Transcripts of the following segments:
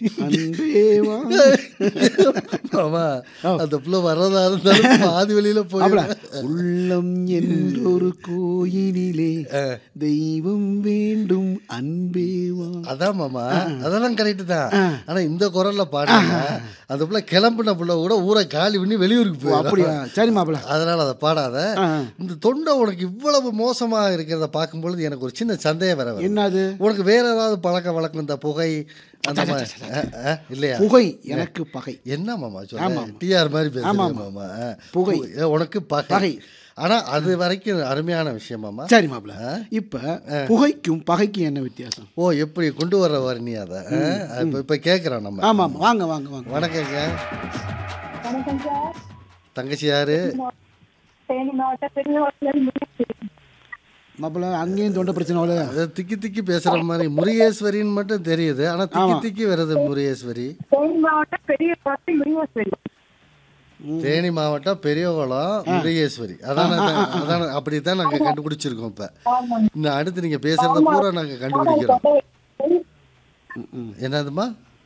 அன்பே வா மாமா அந்த புள்ள வர்றதா இருந்தாலும் பாதி வெளியில மாப்பிள, போய் உள்ளம் என்றொரு கோயிலிலே தெய்வம் வேண்டும் அன்பே வா அதான் மாமா அதெல்லாம் கரெக்ட் தான் ஆனா இந்த குரல்ல பாடுங்க அந்த புள்ள கிளம்புன புள்ள கூட ஊரை காலி பண்ணி வெளியூருக்கு ஓ, போய் அப்படியா சரி மாப்பிள அதனால அதை பாடாத ஆ. இந்த தொண்டை உனக்கு இவ்வளவு மோசமா இருக்கிறத பார்க்கும்பொழுது எனக்கு ஒரு சின்ன சந்தேகம் வர வருது. என்னது உனக்கு வேற ஏதாவது பழக்க வழக்கம் இந்த புகை அந்த மாதிரி அஹ், அஹ், இல்லையா புகை எனக்கு பகை என்ன மாமா சொல்ல டிஆர் மாதிரி பேசுறீங்க மாமா அஹ், புகை. பு- உனக்கு பகை பகை. ஆனா அது வரைக்கும் அருமையான விஷயம் மாமா சரி மாப்பிள இப்ப புகைக்கும் பகைக்கும் என்ன வித்தியாசம் ஓ எப்படி கொண்டு வர வர நீ அதை அஹ்? இப்ப இப்ப கேக்குறோம் நம்ம ஆமா ஆமா வாங்க வாங்க வாங்க வணக்கங்க வணக்கம் சார் தங்கச்சி யாரு தேனி மாவட்ட பெரியவர்கள் மாப்பிள அங்கேயும் தொண்டை பிரச்சனை அவ்வளோ அது திக்கி திக்கி பேசுற மாதிரி முருகேஸ்வரின்னு மட்டும் தெரியுது ஆனா திக்கி திக்கி வருது முருகேஸ்வரி தேனி மாவட்டம் பெரிய கோட்டை முருகேஸ்வரி தேனி மாவட்டம் பெரியகுளம் முருகேஸ்வரி அதான் அதான் அப்படித்தான் நாங்க கண்டுபிடிச்சிருக்கோம் இப்ப இன்னும் அடுத்து நீங்க பேசுறத பூரா நாங்க கண்டுபிடிக்கிறோம் என்னதுமா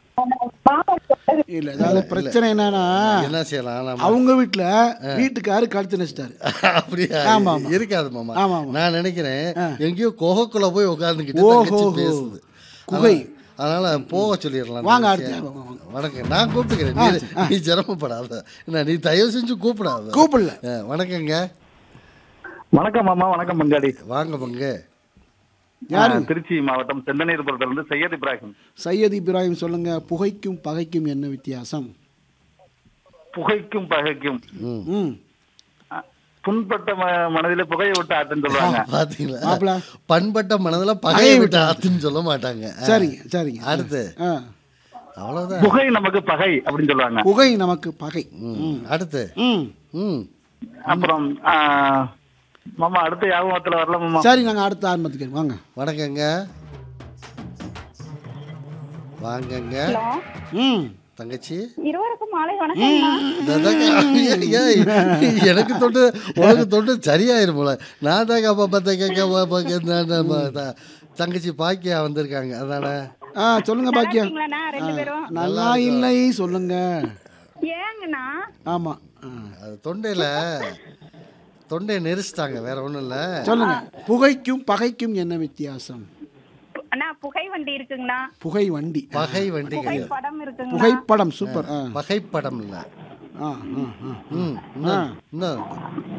இல்ல அதாவது பிரச்சனை என்னன்னா என்ன செய்யலாம் நாம? அவங்க வீட்டுல வீட்டுக்காரு கழுத்து நச்சிட்டாரு அப்படியா ஆமா, ஆமா. இருக்காது மாமா ஆமா, ஆமா. நான் நினைக்கிறேன் எங்கேயோ குகைக்குள்ள போய் உட்கார்ந்துக்கிட்டு ஓஹோ, தங்கச்சி ஓஹோ. பேசுது குகை. அதனால போக சொல்லிடலாம் வாங்க தங்கச்சியை. அடுத்து வாங்க, வாங்க. வணக்கம் நான் கூப்பிட்டுக்கிறேன் நீ நீ சிரமப்படாத என்ன நீ தயவு செஞ்சு கூப்பிடாத கூப்பிடல ஆ, வணக்கங்க வணக்கம் மாமா வணக்கம் பங்காளி வாங்க பங்கு யாரு ஆ, திருச்சி மாவட்டம் செந்தனீர்புரத்துல இருந்து சையத் இப்ராஹிம் சையத் இப்ராஹிம் சொல்லுங்க புகைக்கும் பகைக்கும் என்ன வித்தியாசம் புகைக்கும் பகைக்கும் ம் ம் ஆ, புண்பட்ட ம- மனதிலே புகையை விட்டு ஆட்டுன்னு சொல்லுவாங்க பாத்தீங்களா மாப்பிள. பண்பட்ட மனதுல பகையை விட்டு ஆத்துன்னு சொல்ல மாட்டாங்க ஆ, சரிங்க சரிங்க அடுத்து ஆ அவ்வளவுதான் புகை நமக்கு பகை அப்படின்னு சொல்லுவாங்க புகை நமக்கு பகை ம், அடுத்து ம் ம் அப்புறம் ஆ, மாமா அடுத்த யாபகத்துல வரல மாமா சரி நாங்க அடுத்த ஆரம்பத்துக்கு வாங்க வணக்கங்க வாங்கங்க ஹலோ ம் தங்கச்சி இருவருக்கும் மாலை வணக்கம்மா அதாங்க, ஏய், எனக்கு தொட்டு உனக்கு தொட்டு சரியாயிரும் போல நான் தாங்க அப்பா பார்த்த தங்கச்சி பாக்கியா வந்திருக்காங்க அதானே ஆ சொல்லுங்க பாக்கியம் இருக்கீங்களாண்ணா ரெண்டு பேரும் நல்லா இல்லை சொல்லுங்க ஏங்கண்ணா ஆமா ஆ. அது தொண்டையில தொண்டையை நெரிச்சிட்டாங்க வேற ஒண்ணும் இல்ல சொல்லுங்க புகைக்கும் பகைக்கும் என்ன வித்தியாசம் அண்ணா புகை வண்டி இருக்குங்கண்ணா புகை வண்டி பகை வண்டி புகை கிடையாது படம் இருக்குங்கண்ணா புகைப்படம் சூப்பர் ஆ பகைப்படம் இல்ல ஆ ஆ ஆ ம் இன்னும், இன்னும்